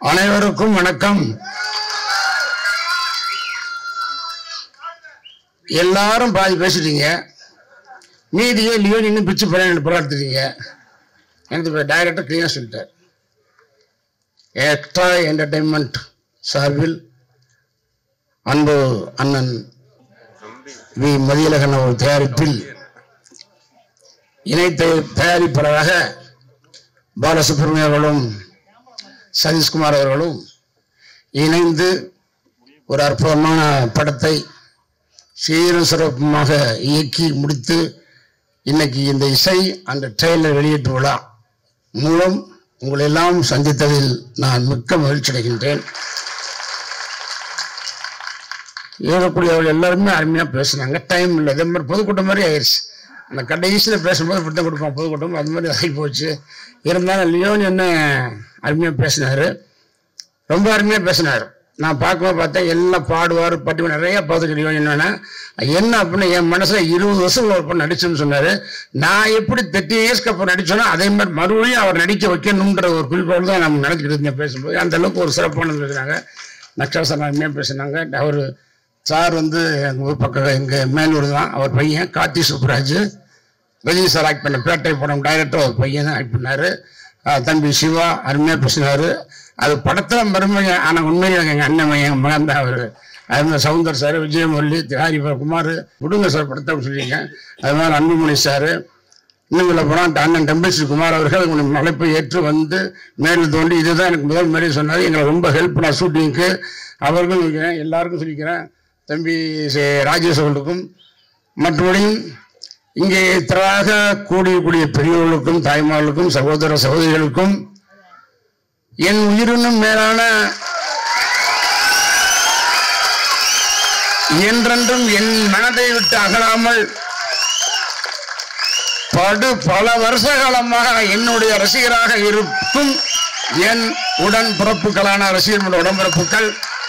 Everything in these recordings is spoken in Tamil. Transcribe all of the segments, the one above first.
அனைவருக்கும் வணக்கம் எல்லாரும் பாதி பேசிட்டீங்க மீதியே லியோன் இன்னும் பிச்சு பழைய போராடுத்துட்டீங்க எனக்கு டைரக்டர் கிளியர் சொல்லிட்டார் எக்ஸ்ட்ரா என்டர்டைன்மெண்ட் சார்பில் அன்பு அண்ணன் வி மதியழகன் அவர்கள் தயாரிப்பில் இணை தய- தயாரிப்பாளராக பாலசுப்ரமணியம் அவர்களும் சதீஷ்குமார் அவர்களும் இணைந்து ஒரு அற்புதமான படத்தை சீரும் சிறப்புமாக இயக்கி முடித்து இன்னைக்கு இந்த இசை அந்த ட்ரெயிலர் வெளியீட்டு விழா மூலம் உங்களை எல்லாம் சந்தித்ததில் நான் மிக்க மகிழ்ச்சி அடைகின்றேன் ஏறக்கூடியவர்கள் எல்லாருமே அருமையாக பேசுனாங்க டைம் இல்லை இதே மாதிரி பொதுக்கூட்டம் மாதிரி ஆயிடுச்சு அந்த கடைசியில் பேசும்போது இப்படி தான் கொடுப்பான் பொதுக்கூட்டம் அது மாதிரி ஆகி போச்சு இருந்தாலும் லியோன் என்ன அருமையாக பேசினார் ரொம்ப அருமையாக பேசினார் நான் பார்க்கும்போது பார்த்தேன் எல்லாம் பாடுவார் பாட்டு நிறைய பார்த்துட்டு லியோன் என்னன்னா என்ன அப்படின்னு என் மனசில் இருபது வருஷம் ஒரு பொண்ணு நடிச்சுன்னு சொன்னார் நான் எப்படி தேர்ட்டி இயர்ஸ்க்கு அப்புறம் நடிச்சோனோ அதே மாதிரி மறுபடியும் அவர் நடிக்க வைக்கணுன்ற ஒரு குறிக்கோள் தான் நம்ம நினைச்சிட்டு இருந்தேன் பேசும்போது அந்த அளவுக்கு ஒரு சிறப்பானது பேசுனாங்க நக்ஷாசன் அருமையாக பேசினாங்க அவர் சார் வந்து எங்கள் ஊர் பக்கம் எங்கள் மேலூர் தான் அவர் பையன் கார்த்தி சுப்ராஜ் ரஜினி சார் ஆக்ட் பண்ண பேட்டை படம் டைரக்டர் ஒரு பையன் தான் ஆக்ட் பண்ணார் தம்பி சிவா அருமையாக பேசினார் அது படத்தில் மருமைய ஆனால் உண்மையில் எங்கள் அண்ணன் எங்கள் மகன் தான் அவர் அது சவுந்தர் சார் விஜயமுரளி திராரி குமார் விடுங்க சார் படத்தை அப்படி சொல்லிங்க அது மாதிரி அன்புமணி சார் இன்னும் சொல்ல போனால் அண்ணன் டெம்பிள்ஸ்ரீ குமார் அவர்கள் உங்களுடைய அழைப்பை ஏற்று வந்து மேலும் தோண்டி இதுதான் எனக்கு முதல் மேலே சொன்னார் எங்களை ரொம்ப ஹெல்ப் பண்ண ஷூட்டிங்க்கு அவர்களும் சொல்லிக்கிறேன் எல்லாருக்கும் சொல்லிக்கிறேன் தம்பி சே- ராஜேஷ் அவர்களுக்கும் மற்றபடியும் இங்கே திரளாக கூடியக்கூடிய பெரியவர்களுக்கும் தாய்மார்களுக்கும் சகோதர சகோதரிகளுக்கும் என் உயிரினும் மேலான என்றென்றும் என் மனதை விட்டு அகலாமல் படு பல வருஷ காலமாக என்னுடைய ரசிகராக இருக்கும் என் உடன் பிறப்புகளான ரசிகர்களோட உடம்பிறப்புகள்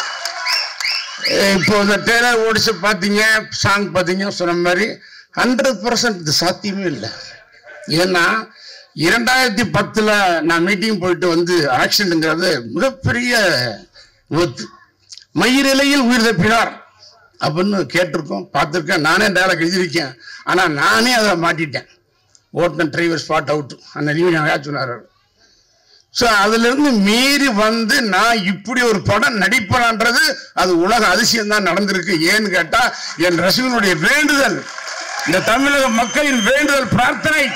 இப்போ இந்த டெய்லர் ஓடிச்சு பார்த்தீங்க சாங் பார்த்தீங்க சொன்ன மாதிரி ஹண்ட்ரட் பர்சன்ட் இது சாத்தியமே இல்லை ஏன்னா இரண்டாயிரத்தி பத்தில் நான் மீட்டிங் போயிட்டு வந்து ஆக்சிடென்ட்ங்கிறது மிகப்பெரிய விபத்து மயிரிலையில் உயிர் தப்பினார் அப்படின்னு கேட்டிருக்கோம் பார்த்துருக்கேன் நானே டேலாக் எழுதியிருக்கேன் ஆனால் நானே அதை மாட்டிட்டேன் ஓட்டுன டிரைவர் ஸ்பாட் அவுட் அந்த லீவ் நான் சொன்னார் ஸோ அதிலிருந்து மீறி வந்து நான் இப்படி ஒரு படம் நடிப்பேன்ன்றது அது உலக அதிசயம் தான் நடந்திருக்கு ஏன்னு கேட்டா என் ரசிகனுடைய வேண்டுதல் இந்த தமிழக மக்களின் வேண்டுதல் பிரார்த்தனை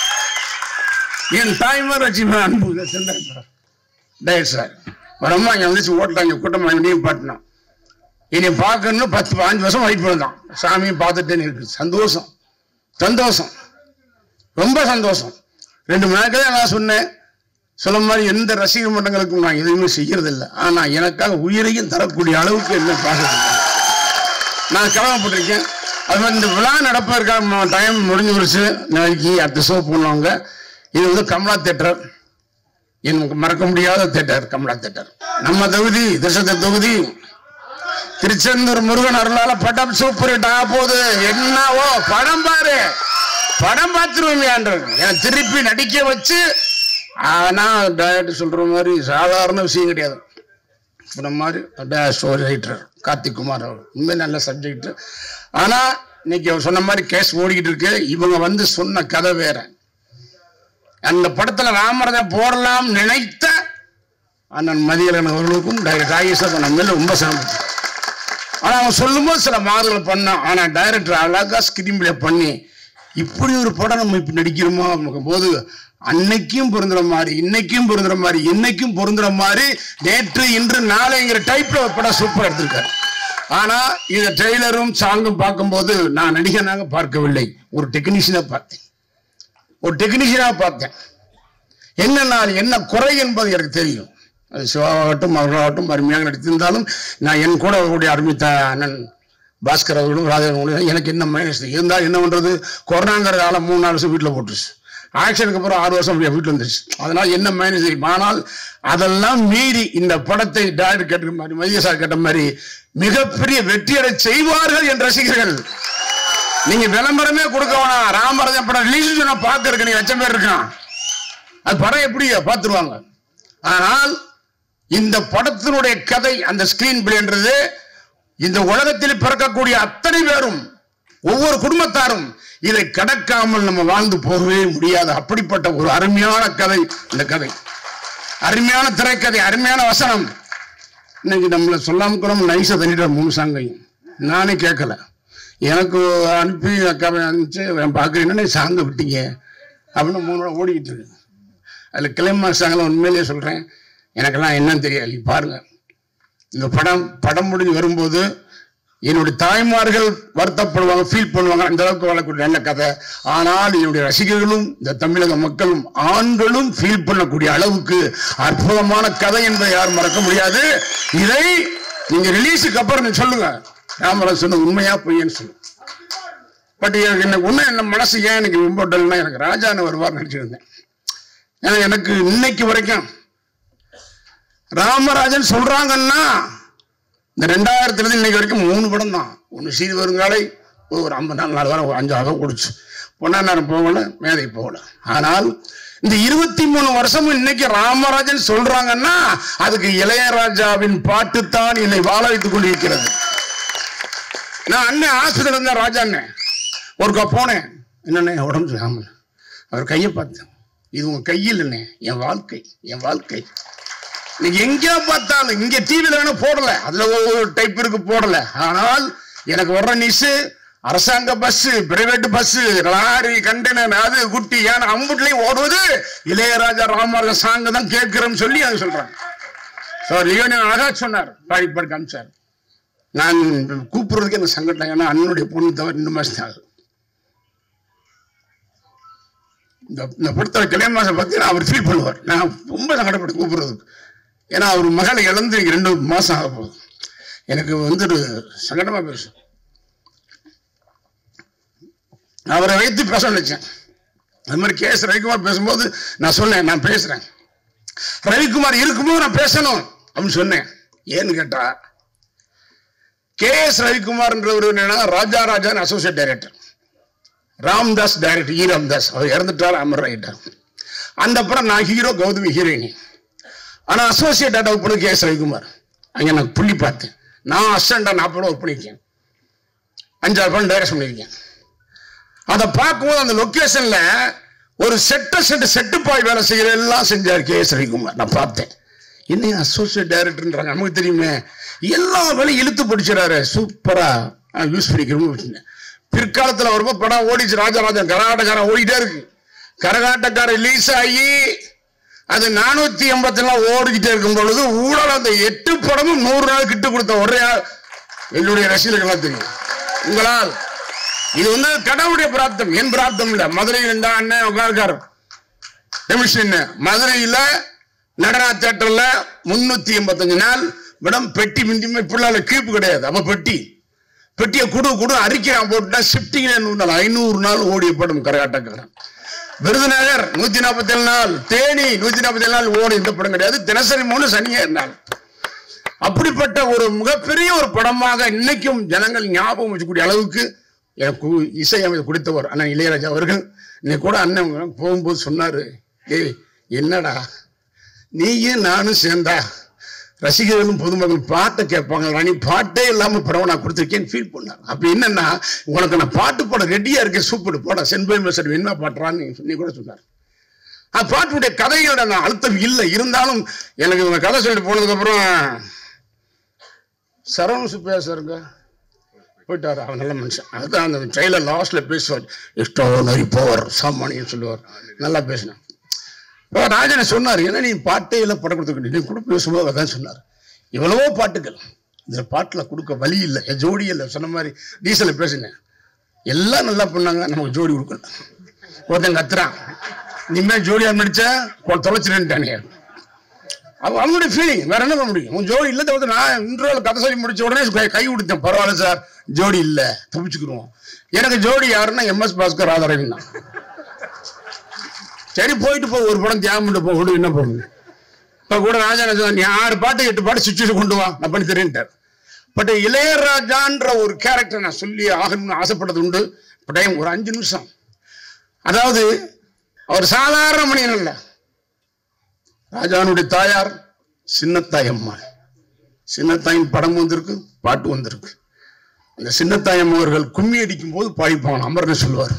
என் தாய்மார் ரசிகன் அன்பு இதை செஞ்சாங்க. டேட் சார் வரமா இங்கே வந்துச்சு ஓட்டாங்க கூட்டமாக என்னையும் பாட்டினோம் இனி பார்க்கணும் பத்து பாஞ்சு வருஷம் வெயிட் பண்ணதான் சாமியை பார்த்துட்டேன்னு இருக்கு சந்தோஷம் சந்தோஷம் ரொம்ப சந்தோஷம் ரெண்டு மணி நேரத்துல நான் சொன்னேன் சொல்ல மாதிரி எந்த ரசிகர் மன்றங்களுக்கும் நான் எதுவுமே செய்யறதில்லை ஆனா எனக்காக உயிரையும் தரக்கூடிய அளவுக்கு என்ன பார்க்குறது நான் கிளம்பப்பட்டிருக்கேன் அது மாதிரி இந்த விழா நடப்பதற்காக டைம் முடிஞ்சு போச்சு நாளைக்கு அடுத்த ஷோ பண்ணுவாங்க இது வந்து கமலா தேட்டர் எனக்கு மறக்க முடியாத தேட்டர் கமலா தேட்டர் நம்ம தொகுதி திருச்செந்தூர் தொகுதி திருச்செந்தூர் முருகன் அருளால படம் சூப்பர் ஹிட் ஆக போகுது என்னவோ படம் பாரு படம் பார்த்துருவேன் என் திருப்பி நடிக்க வச்சு ஆனா டைரக்டர் சொல்ற மாதிரி சாதாரண விஷயம் கிடையாது இந்த மாதிரி ஸ்டோரி ரைட்டர் கார்த்திக் குமார் அவர் உண்மை நல்ல சப்ஜெக்ட் ஆனா இன்னைக்கு அவர் சொன்ன மாதிரி கேஸ் ஓடிக்கிட்டு இருக்கு இவங்க வந்து சொன்ன கதை வேற அந்த படத்துல ராமரதம் போடலாம் நினைத்த அண்ணன் மதியழகன் அவர்களுக்கும் டைரக்டர் ராகேஷ் நம்ம மேல ரொம்ப சிரமம் ஆனா அவன் சொல்லும்போது சில மாறுதல் பண்ணான் ஆனா டைரக்டர் அழகா ஸ்கிரீன் பிளே பண்ணி இப்படி ஒரு படம் நம்ம இப்ப நடிக்கிறோமோ அப்படிங்கும் போது அன்னைக்கும் பொருந்துற மாதிரி இன்னைக்கும் பொருந்துற மாதிரி என்னைக்கும் பொருந்துற மாதிரி நேற்று இன்று நாளைங்கிற டைப்ல ஒரு படம் சூப்பர் எடுத்திருக்காரு ஆனா இந்த ட்ரெய்லரும் சாங்கும் பார்க்கும்போது நான் நடிகனாக பார்க்கவில்லை ஒரு டெக்னீஷியனா பார்த்தேன் ஒரு டெக்னீஷியனாக பார்த்தேன் என்ன நான் என்ன குறை என்பது எனக்கு தெரியும் அது சிவாவாகட்டும் அவர்களாகட்டும் அருமையாக நடித்திருந்தாலும் நான் என் கூட அவர்களுடைய அருமித்த அண்ணன் பாஸ்கர் அவர்களும் ராஜன் எனக்கு என்ன மைனஸ் இருந்தால் என்ன பண்ணுறது கொரோனாங்கிற காலம் மூணு நாலு வருஷம் வீட்டில் போட்டுருச்சு ஆக்ஷனுக்கு அப்புறம் ஆறு வருஷம் அப்படியே வீட்டில் வந்துருச்சு அதனால் என்ன மைனஸ் ஆனால் அதெல்லாம் மீறி இந்த படத்தை டைரக்டர் கேட்ட மாதிரி மதிய சார் கேட்ட மாதிரி மிகப்பெரிய வெற்றியடை செய்வார்கள் என் ரசிகர்கள் நீங்க விளம்பரமே கொடுக்க வேணாம் ராமராஜன் படம் ரிலீஸ் சொன்னா பார்க்கறதுக்கு நீ லட்சம் பேர் இருக்கான் அது படம் எப்படி பார்த்துருவாங்க ஆனால் இந்த படத்தினுடைய கதை அந்த ஸ்கிரீன் பிளேன்றது இந்த உலகத்தில் பிறக்கக்கூடிய அத்தனை பேரும் ஒவ்வொரு குடும்பத்தாரும் இதை கடக்காமல் நம்ம வாழ்ந்து போகவே முடியாது அப்படிப்பட்ட ஒரு அருமையான கதை இந்த கதை அருமையான திரைக்கதை அருமையான வசனம் இன்னைக்கு நம்மளை சொல்லாம கூட நைஸா தண்ணிட்டு மூணு சாங்கையும் நானே கேட்கல எனக்கு அனுப்பி அக்காவை அனுப்பிச்சு பார்க்குறீங்கன்னா சாங்கை விட்டீங்க அப்படின்னு மூணு நாள் ஓடிக்கிட்டு இருக்கு அதில் கிளைமா சாங்கில் உண்மையிலேயே சொல்கிறேன் எனக்கெல்லாம் என்னன்னு தெரியாது நீ பாருங்க இந்த படம் படம் முடிஞ்சு வரும்போது என்னுடைய தாய்மார்கள் வருத்தப்படுவாங்க ஃபீல் பண்ணுவாங்க அந்த அளவுக்கு வாழக்கூடிய நல்ல கதை ஆனால் என்னுடைய ரசிகர்களும் இந்த தமிழக மக்களும் ஆண்களும் ஃபீல் பண்ணக்கூடிய அளவுக்கு அற்புதமான கதை என்பதை யாரும் மறக்க முடியாது இதை நீங்க ரிலீஸுக்கு அப்புறம் நீங்க சொல்லுங்க ராமராஜ் சொன்ன உண்மையா பொய்யன்னு சொல்லுங்க பட் எனக்கு ஒண்ணு என்ன மனசு ஏன் எனக்கு ரொம்ப டல்னா எனக்கு ராஜான்னு வருவார் நினைச்சிருந்தேன் ஏன்னா எனக்கு இன்னைக்கு வரைக்கும் ராமராஜன் சொல்றாங்கன்னா இந்த ரெண்டாயிரத்துல இருந்து இன்னைக்கு வரைக்கும் மூணு படம் தான் ஒன்று சீது வருங்காலை ஒரு ஐம்பது நாள் நாலு வாரம் ஒரு அஞ்சு ஆகம் கொடுச்சு பொன்னா நேரம் போகல மேதை போகல ஆனால் இந்த இருபத்தி மூணு வருஷமும் இன்னைக்கு ராமராஜன் சொல்றாங்கன்னா அதுக்கு இளையராஜாவின் பாட்டு தான் என்னை வாழ வைத்துக் கொண்டிருக்கிறது நான் அண்ணன் ஆஸ்பத்திரி இருந்தேன் ராஜா அண்ணன் ஒருக்கா போனேன் என்னண்ணே உடம்பு சரியாமல் அவர் கையை பார்த்தேன் இது உங்க கையில் என்ன என் வாழ்க்கை என் வாழ்க்கை நீங்க எங்க பார்த்தாலும் இங்க டிவில வேணா போடல அதுல ஒவ்வொரு டைப் இருக்கு போடல ஆனால் எனக்கு வர்ற நியூஸ் அரசாங்க bus private bus lorry container அது குட்டி ஏன்னா அம்புட்லையும் ஓடுவது இளையராஜா ராமராஜன் சாங்க தான் கேட்கிறோம்னு சொல்லி அது சொல்றாங்க ஸோ லியோனியன் அழகா சொன்னார் பாடி பாடி காமிச்சார் நான் கூப்பிடுறதுக்கு எனக்கு சங்கடம் ஏன்னா அண்ணனுடைய பொண்ணு தவிர ரெண்டு மாசம் ஆகுது இந்த இந்த படத்தை கல்யாண மாசம் பத்தி அவர் ஃபீல் பண்ணுவார் நான் ரொம்ப சங்கடப்பட்டு கூப்பிடுறதுக்கு ஏன்னா அவர் மகளை இழந்து இங்க ரெண்டு மாசம் ஆக போகுது எனக்கு வந்து ஒரு சங்கடமா பேசும் அவரை வைத்து பேச நினைச்சேன் அது மாதிரி கே எஸ் ரவிக்குமார் பேசும்போது நான் சொன்னேன் நான் பேசுறேன் ரவிக்குமார் இருக்கும்போது நான் பேசணும் அப்படின்னு சொன்னேன் ஏன்னு கேட்டா கே எஸ் ரவிக்குமார்ன்றவர் என்னன்னா Raja Rajan associate director Ramdas director E Ramdas அவர் இறந்துட்டார் அமர் ஆயிட்டார் அந்த படம் நான் ஹீரோ கௌதமி ஹீரோயினி ஆனா அசோசியேட் டேரக்டர் பண்ணு கே எஸ் ரவிக்குமார் அங்க நான் புள்ளி பார்த்தேன் நான் அசிஸ்டண்டா நாற்பது ஒர்க் பண்ணியிருக்கேன் அஞ்சாறு படம் டைரக்ட் பண்ணியிருக்கேன் அதை பார்க்கும்போது அந்த லொக்கேஷன்ல ஒரு செட்ட செட்டு செட்டு பாய் வேலை செய்கிற எல்லாம் செஞ்சார் கே எஸ் ரவிக்குமார் நான் பார்த்தேன் என்ன அசோசியேட் டைரக்டர்ன்றாங்க நமக்கு தெரியுமே எல்லா வேலையும் இழுத்து பிடிச்சிடறாரு சூப்பரா யூஸ் பண்ணிக்கிறோம் பிற்காலத்துல வரும்போது படம் ஓடிச்சு ராஜராஜன் கரகாட்டக்காரன் ஓடிட்டே இருக்கு கரகாட்டக்காரன் ரிலீஸ் ஆகி அது நானூத்தி எண்பத்தி நாள் ஓடிக்கிட்டே இருக்கும் பொழுது ஊழல் அந்த எட்டு படமும் நூறு நாள் கிட்ட கொடுத்த ஒரே ஆள் என்னுடைய ரசிகர்களாக தெரியும் உங்களால் இது வந்து கடவுளுடைய பிராப்தம் என் பிராப்தம் இல்ல மதுரையில் இருந்தா அண்ணன் உட்கார்க்காரு எமிஷன் மதுரையில நடனா தேட்டர்ல முன்னூத்தி எண்பத்தஞ்சு நாள் மேடம் பெட்டி மிந்திமே பிள்ளால கீப்பு கிடையாது அப்ப பெட்டி பெட்டியை குடு குடு அறிக்கிறான் போட்டுட்டா ஷிஃப்டிங்ல நூறு நாள் ஐநூறு நாள் ஓடிய படம் கரகாட்டக்காரன் விருதுநகர் நூத்தி நாற்பத்தி ஏழு நாள் தேனி நூத்தி நாற்பத்தி ஏழு நாள் ஓடி இந்த படம் கிடையாது தினசரி மூணு சனியே நாள் அப்படிப்பட்ட ஒரு மிகப்பெரிய ஒரு படமாக இன்னைக்கும் ஜனங்கள் ஞாபகம் வச்சுக்கூடிய அளவுக்கு எனக்கு இசையமைத்து கொடுத்தவர் அண்ணன் இளையராஜா அவர்கள் இன்னைக்கு கூட அண்ணன் போகும்போது சொன்னாரு ஏய் என்னடா நீயும் நானும் சேர்ந்தா ரசிகர்களும் பொதுமக்கள் பாட்டை கேட்பாங்க நீ பாட்டே இல்லாம படம் நான் கொடுத்துருக்கேன் ஃபீல் பண்ணார் அப்ப என்னன்னா உனக்கு நான் பாட்டு பாட ரெடியா இருக்கேன் சூப்பர் போட சென்பை மெசர் என்ன பாட்டுறான்னு நீ கூட சொன்னார் அந்த பாட்டுடைய கதையோட நான் அழுத்தம் இல்லை இருந்தாலும் எனக்கு இவங்க கதை சொல்லிட்டு போனதுக்கு அப்புறம் சரவண சுப்பையா சாருங்க போயிட்டார் அவன் நல்ல மனுஷன் அதுதான் அந்த ட்ரெயிலர் லாஸ்ட்ல பேசுவார் எஸ்டோ நரி போவர் சாமானியம் சொல்லுவார் நல்லா பேசினான் இப்போ ராஜனை சொன்னார் ஏன்னா நீ பாட்டே எல்லாம் படம் கொடுத்துக்கிட்டு நீ கூட பேசும்போது அதான் சொன்னார் இவ்வளவோ பாட்டுகள் இந்த பாட்டில் கொடுக்க வழி இல்லை என் ஜோடி இல்லை சொன்ன மாதிரி டீசலில் பேசினேன் எல்லாம் நல்லா பண்ணாங்க நமக்கு ஜோடி கொடுக்கணும் ஒருத்தன் கத்துறான் இனிமேல் ஜோடியாக நடிச்சா தொலைச்சிருன்ட்டானே அவன் அவனுடைய ஃபீலிங் வேற என்ன பண்ண முடியும் உன் ஜோடி இல்லை தவிர நான் இன்ட்ரோவில் கதை சொல்லி முடிச்ச உடனே கை- கை கொடுத்தேன் பரவாயில்ல சார் ஜோடி இல்லை தப்பிச்சுக்கிருவோம் எனக்கு ஜோடி யாருன்னா எம்எஸ் பாஸ்கர் ராதாரவின் தான் சரி போயிட்டு போ ஒரு படம் தியாகம் பண்ணிட்டு போ விடு என்ன பண்ணுங்க இப்ப கூட ராஜா என்ன சொன்னார், நீ ஆறு பாட்டு எட்டு பாட்டு சுச்சுவேஷன் கொண்டு வா நான் பண்ணி தரேன்ட்டார் பட் இளையராஜான்ற ஒரு கேரக்டர் நான் சொல்லி ஆகணும்னு ஆசைப்பட்டது உண்டு டைம் ஒரு அஞ்சு நிமிஷம் அதாவது அவர் சாதாரண மனிதன் அல்ல ராஜானுடைய தாயார் சின்னத்தாய் அம்மா சின்னத்தாயின் படம் வந்திருக்கு பாட்டு வந்திருக்கு அந்த சின்னத்தாய் அம்மா அவர்கள் கும்மி அடிக்கும் போது பாடிப்பாங்க அமர்னு சொல்லுவார்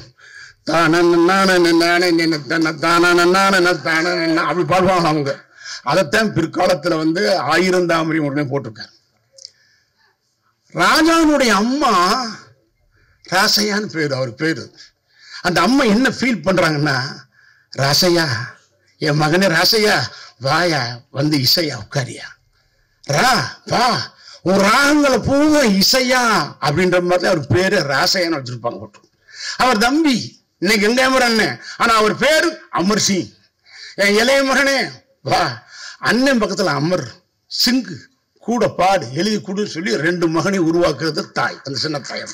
அப்படி பாடுவாங்க அவங்க அதைத்தான் பிற்காலத்துல வந்து ஆயிரம் தாமரை உடனே போட்டிருக்காங்க ராஜாவினுடைய அம்மா ராசையான்னு பேரு அவர் பேரு அந்த அம்மா என்ன ஃபீல் பண்றாங்கன்னா ராசையா என் மகனே ராசையா வாயா வந்து இசையா உட்காரியா ரா வா உன் ராகங்களை பூவ இசையா அப்படின்ற மாதிரி அவர் பேரு ராசையான்னு வச்சிருப்பாங்க போட்டு அவர் தம்பி இன்னைக்கு எங்க அண்ணன் ஆனா அவர் பேரு அமர் சிங் என் இளைய மகனே வா அண்ணன் பக்கத்துல அமர் சிங்கு கூட பாடு எழுதி கொடுன்னு சொல்லி ரெண்டு மகனை உருவாக்குறது தாய் அந்த சின்ன தாயம்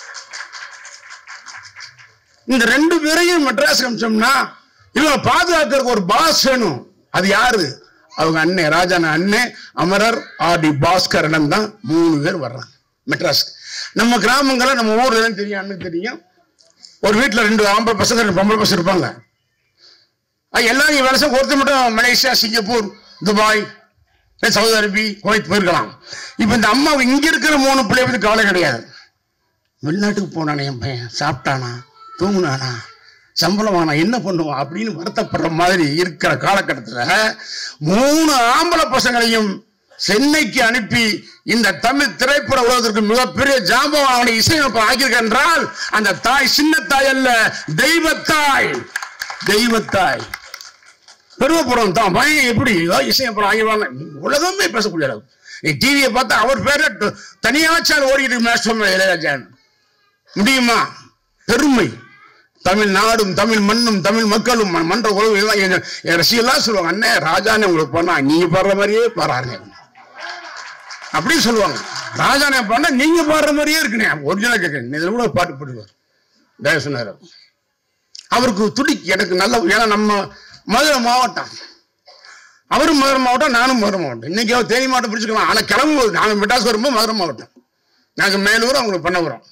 இந்த ரெண்டு பேரையும் மெட்ராஸ் அமிச்சோம்னா இவன் பாதுகாக்கிறதுக்கு ஒரு பாஸ் வேணும் அது யாரு அவங்க அண்ணன் ராஜான அண்ணன் அமரர் ஆர் டி பாஸ்கரன் தான் மூணு பேர் வர்றாங்க மெட்ராஸ் நம்ம கிராமங்கள்ல நம்ம ஊர்ல தான் தெரியும் அண்ணன் தெரியும் ஒரு வீட்டுல ரெண்டு ஆம்பளை பசங்க ரெண்டு பொம்பளை பசங்க இருப்பாங்க அது எல்லாரும் வேலை செய்ய ஒருத்தர் மட்டும் மலேசியா சிங்கப்பூர் துபாய் இல்ல சவுதி அரேபி குவைத் போயிருக்கலாம் இப்ப இந்த அம்மா இங்க இருக்கிற மூணு பிள்ளை பத்தி கவலை கிடையாது வெளிநாட்டுக்கு போனானே என் பையன் சாப்பிட்டானா தூங்குனானா சம்பளம் வாங்கினா என்ன பண்ணுவான் அப்படின்னு வருத்தப்படுற மாதிரி இருக்கிற காலகட்டத்துல மூணு ஆம்பளை பசங்களையும் சென்னைக்கு அனுப்பி இந்த தமிழ் திரைப்பட உலகத்திற்கு மிகப்பெரிய ஜாம்பவான் அவனை இசையமைப்பு ஆக்கியிருக்க என்றால் அந்த தாய் சின்ன தாய் அல்ல தெய்வத்தாய் தெய்வத்தாய் பெருமைப்படும் தான் பையன் எப்படி இதோ இசையப்புறம் ஆகிடுவாங்க உலகமே பேசக்கூடிய அளவு நீ டிவியை பார்த்தா அவர் பேர தனியாச்சால் ஓடிட்டு மேட்ச் இளையராஜான் முடியுமா பெருமை தமிழ் நாடும் தமிழ் மண்ணும் தமிழ் மக்களும் ம- மன்ற உறவு எல்லாம் என் என் ரசிகர்லாம் சொல்லுவாங்க அண்ணே ராஜானே உங்களுக்கு பண்ணா நீங்க பாடுற மாதிரியே பாடுறாங்க அப்படி சொல்லுவாங்க ராஜானே பண்ணா நீங்க பாடுற மாதிரியே இருக்குனே ஒரிஜினல் கேட்க இதுல கூட ஒரு பாட்டு போட்டுவார் தயவு சொன்னார் அவருக்கு துடி எனக்கு நல்ல ஏன்னா நம்ம மதுரை மாவட்டம் அவரும் மதுரை மாவட்டம் நானும் மதுரை மாவட்டம் இன்னைக்கு அவர் தேனி மாவட்டம் பிடிச்சிக்கலாம் ஆனா கிளம்பும்போது நாங்கள் மெட்ராஸ் வரும்போது மதுரை மாவட்டம் நாங்கள் மேலூர் அவங்களுக்கு பண்ண வரோம்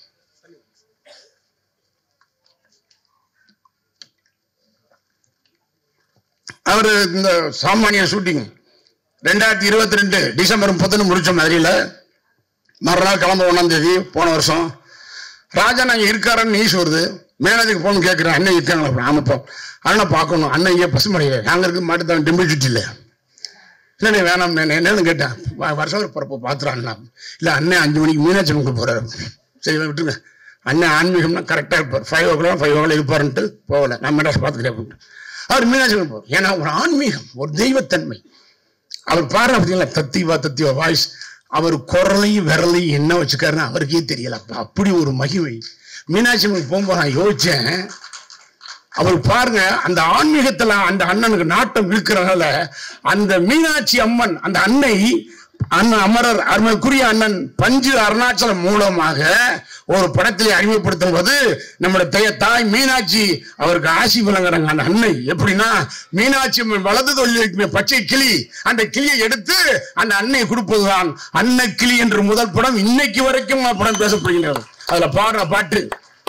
அவர் இந்த சாமானிய ஷூட்டிங் ரெண்டாயிரத்தி இருபத்தி ரெண்டு டிசம்பர் முப்பத்தொன்னு முடிச்ச மதுரையில் மறுநாள் கிளம்ப ஒன்றாம் தேதி போன வருஷம் ராஜா நாங்க இருக்காருன்னு நியூஸ் வருது மேனேஜருக்கு போன் கேட்குறேன் அண்ணன் இருக்காங்களா அப்படி ஆமாப்பா அண்ணன் பார்க்கணும் அண்ணன் இங்கே பசுமடையே நாங்கள் இருக்க மாட்டுத்தான் டிம்பிள் சுட்டியில் இல்லை நீ வேணாம் நான் என்னன்னு கேட்டேன் வ- வருஷம் ஒரு பிறப்பு பார்த்துறான்னா இல்லை அண்ணன் அஞ்சு மணிக்கு மீனாட்சி அம்மனுக்கு போகிறாரு சரி விட்டுருங்க அண்ணன் ஆன்மீகம்னா கரெக்டாக இருப்பார் five o'clock five o'clock இருப்பாருன்ட்டு போகல நான் மெட்ராஸ் பார்த்துக்கிறேன் அப்படின்ட்டு அவர் மீனாட்சி அம்மன் போவார் ஏன்னா ஒரு ஆன்மீகம் ஒரு தெய்வத்தன்மை அவர் பாடுற பார்த்தீங்களா தத்திவா தத்திவா வாய்ஸ் அவர் குரலையும் விரலையும் என்ன வச்சுக்காருன்னு அவருக்கே தெரியல அப்ப அப்படி ஒரு மகிமை மீனாட்சி அம்மன் போகும்போது நான் யோசிச்சேன் அவர் பாருங்க அந்த ஆன்மீகத்துல அந்த அண்ணனுக்கு நாட்டம் இருக்கிறனால அந்த மீனாட்சி அம்மன் அந்த அன்னை அண்ணன் அமரர் அருமைக்குரிய அண்ணன் பஞ்சு அருணாச்சலம் மூலமாக ஒரு படத்திலே அறிமுகப்படுத்தும் போது நம்முடைய தய- தாய் மீனாட்சி அவருக்கு ஆசி வழங்குறாங்க அந்த அன்னை எப்படின்னா மீனாட்சி அம்மன் வலது தொழில் இருக்குமே பச்சை கிளி அந்த கிளியை எடுத்து அந்த அன்னை கொடுப்பதுதான் அன்னை கிளி என்ற முதல் படம் இன்னைக்கு வரைக்கும் அந்த படம் பேசப்படுகின்றது அதுல பாடுற பாட்டு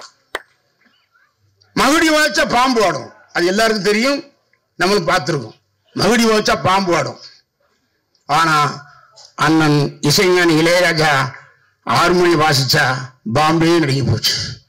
மகுடி வச்சா பாம்பு ஆடும் அது எல்லாருக்கும் தெரியும் நம்மளும் பார்த்துருக்கோம் மகுடி வச்சா பாம்பு ஆடும் ஆனா அண்ணன் இசைஞானி இளையராஜா ஆறு மணி வாசிச்சா பாம்பே நடுங்கி போச்சு